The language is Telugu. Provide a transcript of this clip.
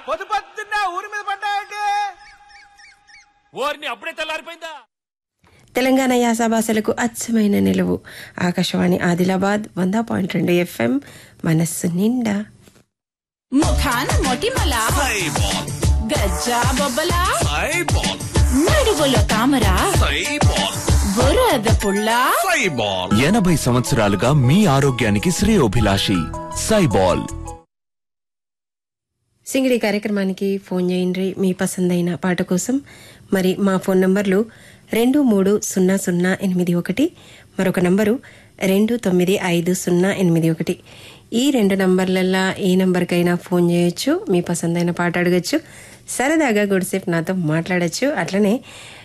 పొద్దు పొద్దున్న ఊరి మీద పడ్డాయంటే ఓర్ని అప్పుడే తెల్లారిపోయిందా తెలంగాణ యాస భాషలకు అచ్చమైన నిలువు ఆకాశవాణి ఆదిలాబాద్ వంద పాయింట్ రెండు ఎఫ్ఎం మనస్సు నిండా ముఖాన మొటిమల సైబాల్ గజ్జా బొబ్బల సైబాల్ నడువులో తామర సైబాల్ బురద పుల్ల సైబాల్ ఎనభై సంవత్సరాలుగా మీ ఆరోగ్యానికి శ్రేయోభిలాషి సైబాల్ సింగిడి కార్యక్రమానికి ఫోన్ చేయండి మీ పసందైన పాట కోసం మరి మా ఫోన్ నంబర్లు రెండు మూడు సున్నా సున్నా ఎనిమిది ఒకటి మరొక నంబరు రెండు తొమ్మిది ఐదు సున్నా ఎనిమిది ఒకటి ఈ రెండు నంబర్లల్లా ఏ నంబర్కైనా ఫోన్ చేయొచ్చు మీ పసందైన పాట అడగచ్చు సరదాగా గుడిసేపు నాతో మాట్లాడచ్చు అట్లనే